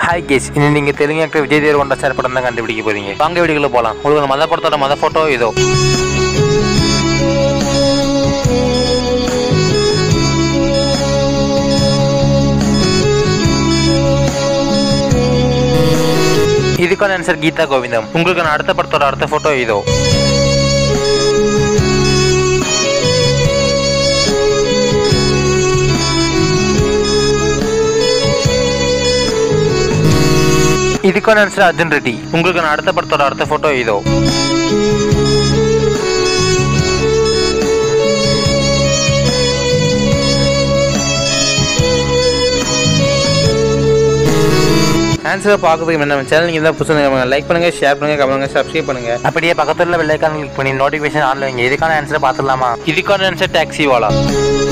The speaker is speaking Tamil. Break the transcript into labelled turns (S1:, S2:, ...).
S1: ஹாய் கேஸ் இனி நீங்க தெலுங்கு ஆக்டர் விஜய் தேவரகொண்டா சார் படம் தான் கண்டுபிடிக்க போறீங்க வாங்க வீடியோக்குள்ள போலாம் உங்களுக்கு மத படத்தோட மத போட்டோ இதோ இதுக்கான ஆன்சர் கீதா கோவிந்தம் உங்களுக்கு நான் அடுத்த படத்தோட அடுத்த போட்டோ இதோ இதுக்கான ஆன்சர் அர்ஜுன் ரெட்டி உங்களுக்கு நான் அடுத்த படத்தோட அடுத்த போட்டோ இதோ ஆன்சரை பார்க்கறதுக்கு என்ன சேனல் நீங்கள் தான் புதுசு லைக் பண்ணுங்க ஷேர் பண்ணுங்க கமெண்ட் பண்ணுங்க சப்ஸ்கிரைப் பண்ணுங்க அப்படியே பக்கத்துல உள்ள வெள்ளைக்கான கிளிக் பண்ணி நோட்டிஃபிகேஷன் ஆன்ல வைங்க இதுக்கான ஆன்சரை பார்த்துடலாமா இதுக்கான ஆன்சர் டாக்ஸி வாலா